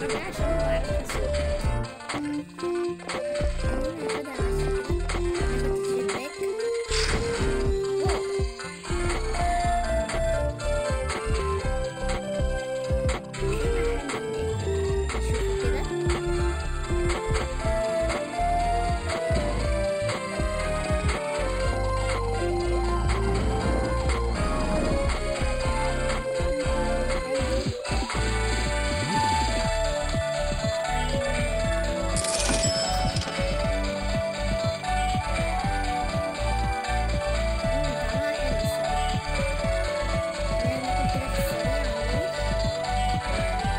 ده عشان هو عارف اسوق هاخدها على الشباك. هاخد الشباك. واو. في محل هناك. شوفوا كده. طعمها حلو الصراحة. خلينا ناكل كده في السريع ونروح.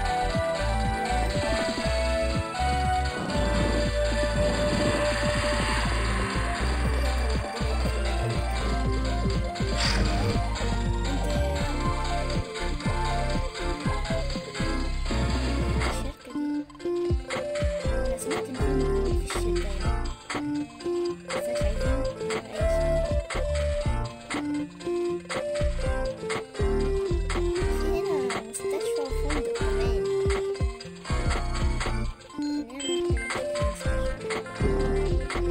الشركة دي أنا سمعت إن في مجهول في الشركة يعني بس مش عايزين نعمل أي شيء في هنا مستشفى وفندق كمان خلينا نروح نشوف المستشفى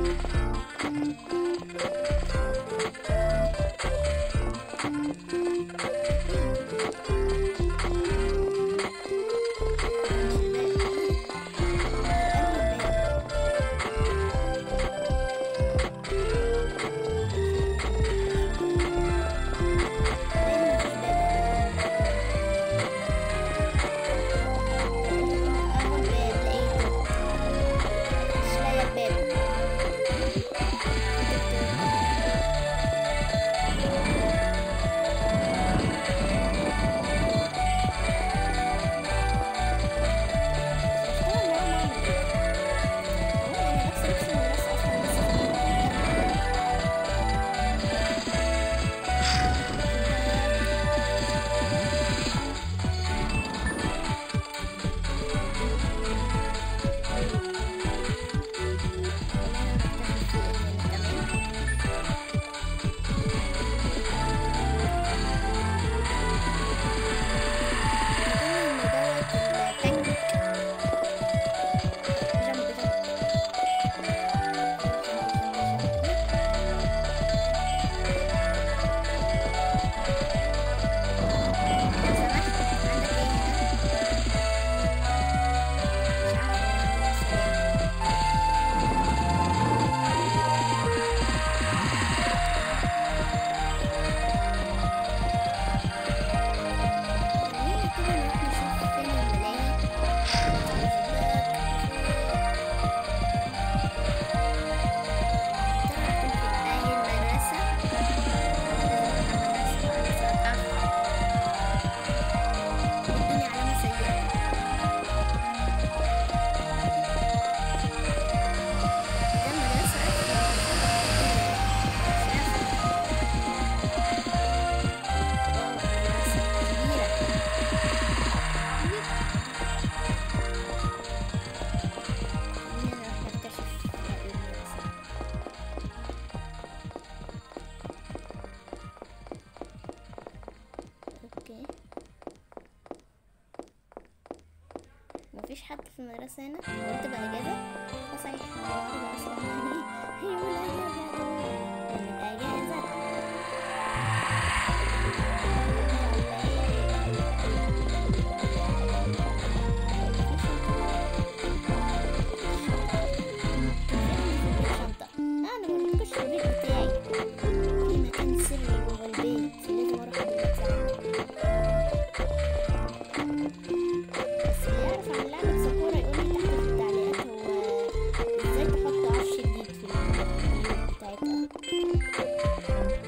خلينا كده نروح نشوف فين الملاهي ترى هتكون في أهل المدرسة المدرسة المدرسة أتأخر ادوني علامة سيئة ده المدرسة كبيرة خلينا نروح نكتشف باقي المدرسة اوكي مفيش حد في المدرسة هنا قلت بقى اجازة اه صحيح النهاردة اصلا يعني هي ولا اجازة شنطة أنا موريكوش البيت بتاعي في مكان سري جوه البيت لازم أروح دلوقتي بس اللي يعرف عن لعبة ساكورا يقول لي تحت في التعليقات هو ازاي تحط عفش جديد في البيوت بتاعتها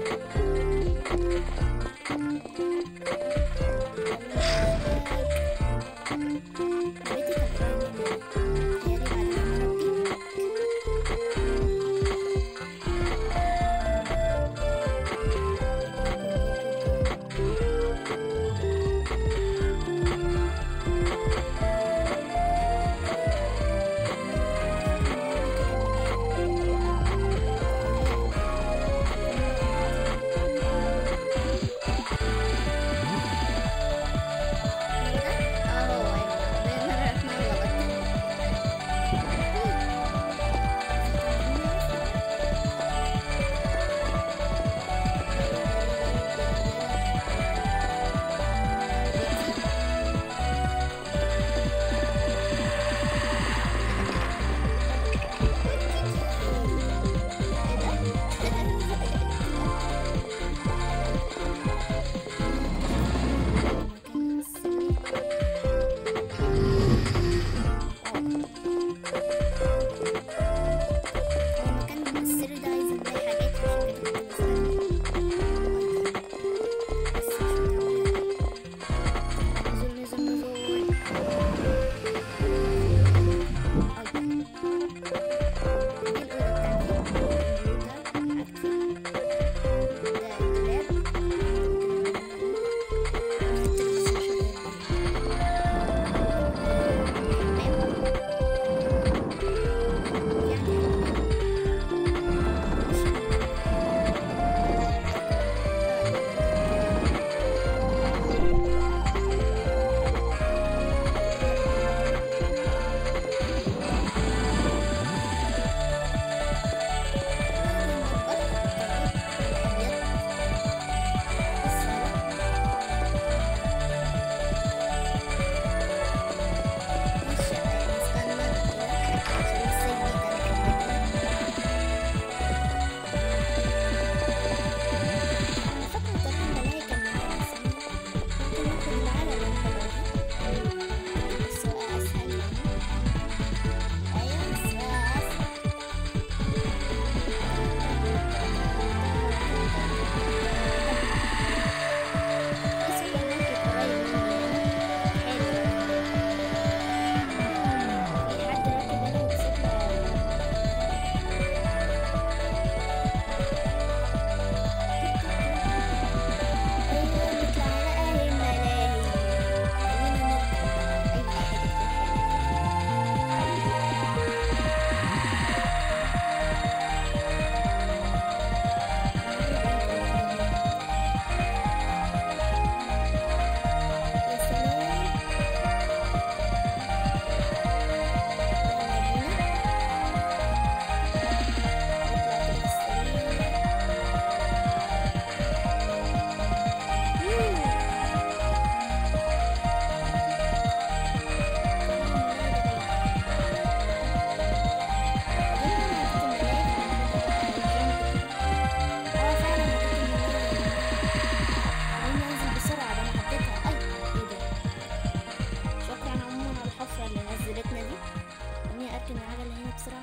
بسرعة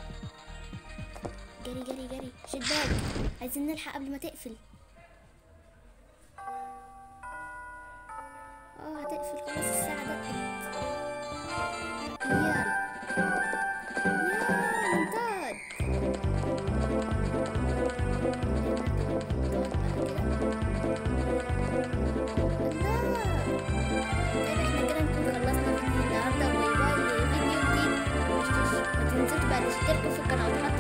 جري جري جري شد باك عايزين نلحق قبل ما تقفل اه هتقفل خلاص الساعة دقت يلا يا منطاد الله طيب احنا كده نكون خلصنا فيديو النهارده باي باي لفيديو جديد ما تنسوش بقى تشتركوا في القناه وتحطوا